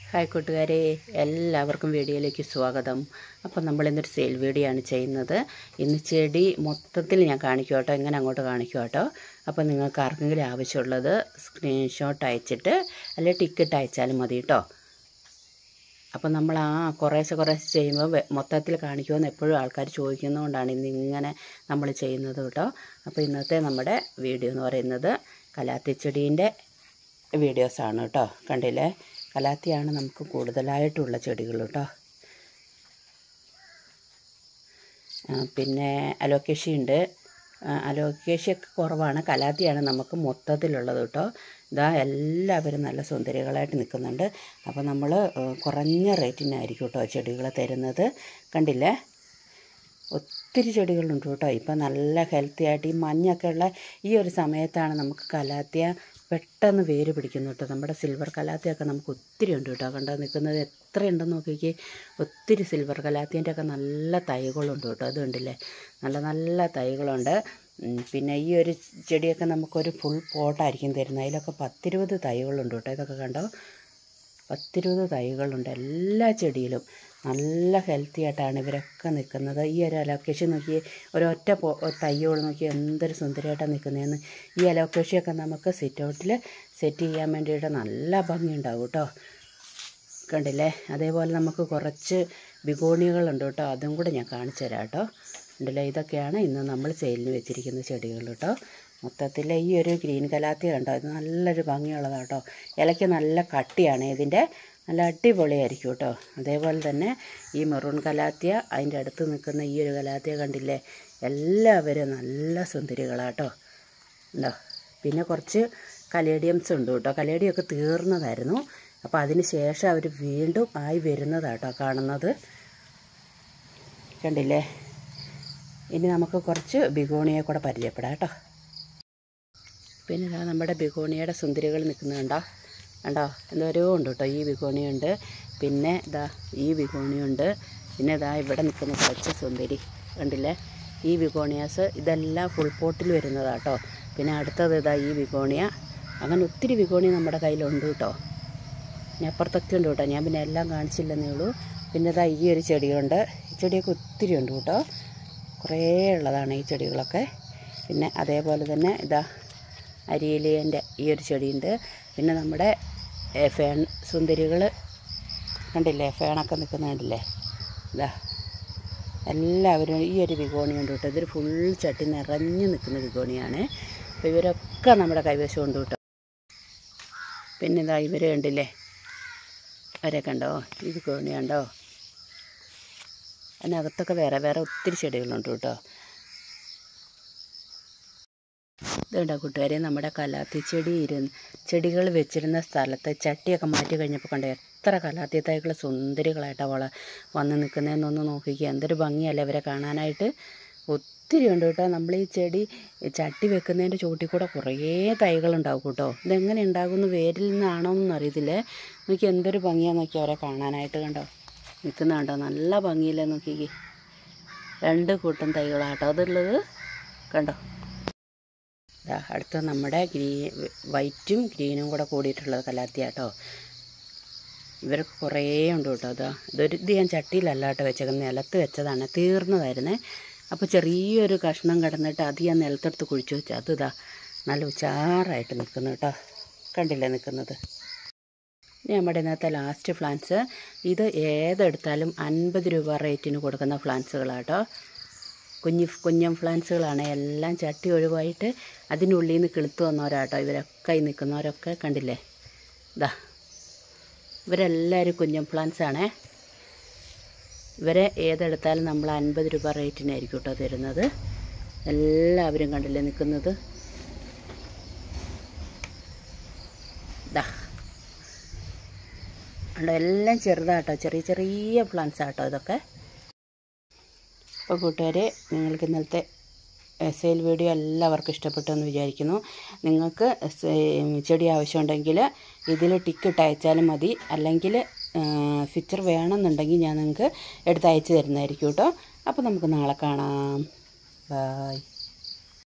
hi കൂട്ടുകാരെ എല്ലാവർക്കും വീഡിയോയിലേക്ക് സ്വാഗതം അപ്പം നമ്മൾ ഇന്നൊരു സെയിൽ വീഡിയോ ആണ് ചെയ്യുന്നത് ഇന്ന് ചെടി മൊത്തത്തിൽ ഞാൻ കാണിക്കും കേട്ടോ ഇങ്ങനെ അങ്ങോട്ട് കാണിക്കും കേട്ടോ അപ്പോൾ നിങ്ങൾക്ക് ആർക്കെങ്കിലും ആവശ്യമുള്ളത് സ്ക്രീൻഷോട്ട് അയച്ചിട്ട് അല്ലെങ്കിൽ ടിക്കറ്റ് അയച്ചാലും മതി കേട്ടോ അപ്പം നമ്മൾ ആ കുറേശ്ശെ കുറേശ്ശെ ചെയ്യുമ്പോൾ വെ- മൊത്തത്തിൽ കാണിക്കുമെന്ന് എപ്പോഴും ആൾക്കാർ ചോദിക്കുന്നതുകൊണ്ടാണ് ഇന്ന് ഇങ്ങനെ നമ്മൾ ചെയ്യുന്നത് കേട്ടോ അപ്പോൾ ഇന്നത്തെ നമ്മുടെ വീഡിയോ എന്ന് പറയുന്നത് കലാത്തിച്ചെടീൻ്റെ വീഡിയോസാണ് കേട്ടോ കണ്ടില്ലേ കലാത്തിയാണ് നമുക്ക് കൂടുതലായിട്ടുള്ള ചെടികൾ കേട്ടോ ആ, പിന്നെ അലോക്കേഷ്യ ഉണ്ട് അലോക്കേഷ്യയൊക്കെ കുറവാണ് കലാത്തിയാണ് നമുക്ക് മൊത്തത്തിലുള്ളത് കേട്ടോ ഇതാ എല്ലാവരും നല്ല സുന്ദരികളായിട്ട് നിൽക്കുന്നുണ്ട് അപ്പോൾ നമ്മൾ കുറഞ്ഞ റേറ്റിനായിരിക്കും കേട്ടോ ചെടികൾ തരുന്നത് കണ്ടില്ലേ ഒത്തിരി ചെടികളുണ്ട് കേട്ടോ ഇപ്പം നല്ല ഹെൽത്തി ആയിട്ട് ഈ മഞ്ഞൊക്കെ ഉള്ള ഈ ഒരു സമയത്താണ് നമുക്ക് കലാത്തിയ പെട്ടെന്ന് വേര് പിടിക്കുന്നു കേട്ടോ നമ്മുടെ സിൽവർ കലാത്തിയൊക്കെ നമുക്ക് ഒത്തിരി ഉണ്ട് കേട്ടോ കണ്ടോ നിൽക്കുന്നത് എത്ര ഉണ്ടെന്ന് നോക്കിക്കേ ഒത്തിരി സിൽവർ കലാത്തിൻ്റെ ഒക്കെ നല്ല തൈകളുണ്ട് കേട്ടോ അത് കണ്ടില്ലേ നല്ല നല്ല തൈകളുണ്ട് ഉം, പിന്നെ ഈ ഒരു ചെടിയൊക്കെ നമുക്കൊരു ഫുൾ പോട്ടായിരിക്കും തരുന്നത് അതിലൊക്കെ പത്തിരുപത് തൈകളുണ്ട് കേട്ടോ ഇതൊക്കെ കണ്ടോ പത്തിരുപത് തൈകളുണ്ട് എല്ലാ ചെടിയിലും നല്ല ഹെൽത്തി ആയിട്ടാണ് ഇവരൊക്കെ നിൽക്കുന്നത് ഈ ഒരു അലോക്കേഷൻ നോക്കി ഒരൊറ്റ പോ തയ്യോട് നോക്കി എന്തൊരു സുന്ദരമായിട്ടാണ് നിൽക്കുന്നതെന്ന് ഈ അലോക്കേഷ്യയൊക്കെ നമുക്ക് സിറ്റ് ഔട്ടിൽ സെറ്റ് ചെയ്യാൻ വേണ്ടിയിട്ട് നല്ല ഭംഗിയുണ്ടാവും കേട്ടോ കണ്ടില്ലേ അതേപോലെ നമുക്ക് കുറച്ച് ബിഗോണികളുണ്ട് കേട്ടോ അതും കൂടെ ഞാൻ കാണിച്ചു തരാം കേട്ടോ ഉണ്ടല്ലേ ഇതൊക്കെയാണ് ഇന്ന് നമ്മൾ സെയിലിന് വെച്ചിരിക്കുന്ന ചെടികൾ കേട്ടോ മൊത്തത്തിൽ ഈ ഒരു ഗ്രീൻ കലാത്തി കണ്ടോ ഇത് നല്ലൊരു ഭംഗിയുള്ളതാണ് കേട്ടോ ഇലയ്ക്ക് നല്ല കട്ടിയാണ് ഇതിൻ്റെ നല്ല അടിപൊളിയായിരിക്കും കേട്ടോ അതേപോലെ തന്നെ ഈ മെറൂൺ കലാത്തിയ അതിൻ്റെ അടുത്ത് നിൽക്കുന്ന ഈ ഒരു കലാത്തിയ കണ്ടില്ലേ എല്ലാവരും നല്ല സുന്ദരികളാട്ടോ ഉണ്ടോ പിന്നെ കുറച്ച് കലേഡിയംസ് ഉണ്ട് കേട്ടോ കലേഡിയൊക്കെ തീർന്നതായിരുന്നു അപ്പോൾ അതിന് ശേഷം അവർ വീണ്ടും ആയി വരുന്നതാട്ടോ കാണുന്നത് കണ്ടില്ലേ ഇനി നമുക്ക് കുറച്ച് ബിഗോണിയെ കൂടെ പരിചയപ്പെടാം കേട്ടോ പിന്നെ ഇതാ നമ്മുടെ ബിഗോണിയുടെ സുന്ദരികൾ നിൽക്കുന്നത് കണ്ടോ കണ്ടോ എന്തോരോ ഉണ്ട് കേട്ടോ ഈ ബിഗോണിയുണ്ട് പിന്നെ ഇതാ ഈ ബിഗോണിയുണ്ട് പിന്നെ ഇതാ ഇവിടെ നിൽക്കുന്ന കുറച്ച് സുന്ദരി കണ്ടില്ലേ ഈ ബിഗോണിയാസ് ഇതെല്ലാം ഫുൾ പോട്ടിൽ വരുന്നതാട്ടോ പിന്നെ അടുത്തത് ഇതാ ഈ ബിഗോണിയ അങ്ങനെ ഒത്തിരി ബിഗോണി നമ്മുടെ കയ്യിലുണ്ട് കേട്ടോ ഞാൻ അപ്പുറത്തൊക്കെ ഉണ്ട് കേട്ടോ ഞാൻ പിന്നെ എല്ലാം കാണിച്ചില്ലെന്നേ ഉള്ളൂ പിന്നെ ഇതാ ഈ ഒരു ചെടിയുണ്ട് ഈ ചെടിയൊക്കെ ഒത്തിരി ഉണ്ട് കേട്ടോ കുറേ ഉള്ളതാണ് ഈ ചെടികളൊക്കെ പിന്നെ അതേപോലെ തന്നെ ഇതാ അരിയിലേൻ്റെ ഈ ഒരു ചെടിയുണ്ട് പിന്നെ നമ്മുടെ ഏ, ഫേൺ സുന്ദരികൾ കണ്ടില്ലേ ഫേണൊക്കെ നിൽക്കുന്ന കണ്ടില്ലേ ഇതാ എല്ലാവരും ഈ ഒരു വിഗോണിയുണ്ട് കേട്ടോ ഇതൊരു ഫുൾ ചട്ടി നിറഞ്ഞു നിൽക്കുന്ന വിഗോണിയാണ് അപ്പോൾ ഇവരൊക്കെ നമ്മുടെ കൈവശം ഉണ്ട് കേട്ടോ പിന്നെ ഇതാ ഇവർ കണ്ടില്ലേ അവരെ കണ്ടോ ഈ വിഗോണി കണ്ടോ അതിനകത്തൊക്കെ വേറെ വേറെ ഒത്തിരി ചെടികളുണ്ട് കേട്ടോ ഇതുണ്ടോ കൂട്ടുകാരെ നമ്മുടെ കലാത്തി ചെടി ഇരുന്ന് ചെടികൾ വെച്ചിരുന്ന സ്ഥലത്ത് ചട്ടിയൊക്കെ മാറ്റി കഴിഞ്ഞപ്പോൾ കണ്ടോ എത്ര കലാത്തി തൈകൾ സുന്ദരികളായിട്ടാണ് വള വന്ന് നിൽക്കുന്നതെന്നൊന്ന് നോക്കിക്കുക എന്തൊരു ഭംഗിയല്ലേ ഇവരെ കാണാനായിട്ട് ഒത്തിരി ഉണ്ട് കേട്ടോ നമ്മൾ ഈ ചെടി ചട്ടി വെക്കുന്നതിൻ്റെ ചോട്ടിൽ കൂടെ കുറേ തൈകളുണ്ടാവും കേട്ടോ ഇതെങ്ങനെ ഉണ്ടാകുന്നു വേരിൽ നിന്നാണോ എന്നൊന്നും അറിയത്തില്ലേ നോക്കി എന്തൊരു ഭംഗിയാന്ന് നോക്കി അവരെ കാണാനായിട്ട് കണ്ടോ നിൽക്കുന്ന കണ്ടോ നല്ല ഭംഗിയില്ലേ നോക്കിക്കേ രണ്ട് കൂട്ടം തൈകളാട്ടോ അതുള്ളത് കണ്ടോ ദാ അടുത്ത നമ്മുടെ ഗ്രീ വൈറ്റും ഗ്രീനും കൂടെ കൂടിയിട്ടുള്ളത് കലാത്തിയാട്ടോ ഇവർക്ക് കുറേ ഉണ്ട് കേട്ടോ അതാ ഇതൊരു ഇത് ഞാൻ ചട്ടിയിലല്ല കേട്ടോ വെച്ചേക്കുന്നത് നിലത്ത് വെച്ചതാണ് തീർന്നതായിരുന്നേ അപ്പോൾ ചെറിയൊരു കഷ്ണം കിടന്നിട്ട് അത് ഞാൻ നിലത്തെടുത്ത് കുഴിച്ചു വെച്ചു അത് ഇതാ നല്ല ഉച്ചാറായിട്ട് നിൽക്കുന്നു കേട്ടോ കണ്ടില്ലേ നിൽക്കുന്നത് ഇനി നമ്മുടെ ഇന്നത്തെ ലാസ്റ്റ് ഫ്ലാൻസ് ഇത് ഏതെടുത്താലും അൻപത് രൂപ റേറ്റിന് കൊടുക്കുന്ന ഫ്ലാൻസുകളാട്ടോ കുഞ്ഞു കുഞ്ഞൻ ഫ്ലാൻസുകളാണ് എല്ലാം ചട്ടി ഒഴിവായിട്ട് അതിനുള്ളിൽ നിന്ന് കിളുത്ത് വന്നവരാട്ടോ ഇവരൊക്കെ ഈ നിൽക്കുന്നവരൊക്കെ കണ്ടില്ലേ ഇതാ ഇവരെല്ലാവരും കുഞ്ഞൻ പ്ലാന്റ്സ് ആണേ ഇവരെ ഏതെടുത്താലും നമ്മൾ അൻപത് രൂപ റേറ്റിനായിരിക്കും കേട്ടോ തരുന്നത് എല്ലാവരും കണ്ടില്ലേ നിൽക്കുന്നത് ഇതാ കണ്ടോ എല്ലാം ചെറുതാട്ടോ ചെറിയ ചെറിയ പ്ലാന്റ്സ് ആട്ടോ ഇതൊക്കെ അപ്പോൾ കൂട്ടുകാരെ നിങ്ങൾക്ക് ഇന്നലത്തെ സെയിൽ വീഡിയോ എല്ലാവർക്കും ഇഷ്ടപ്പെട്ടു എന്ന് വിചാരിക്കുന്നു നിങ്ങൾക്ക് സെ- ചെടി ആവശ്യമുണ്ടെങ്കിൽ ഇതിൽ ടിക്കറ്റ് അയച്ചാലും മതി അല്ലെങ്കിൽ ഫിച്ചർ വേണമെന്നുണ്ടെങ്കിൽ ഞാൻ നിങ്ങൾക്ക് എടുത്ത് അയച്ചു തരുന്നതായിരിക്കും കേട്ടോ അപ്പോൾ നമുക്ക് നാളെ കാണാം ബായ്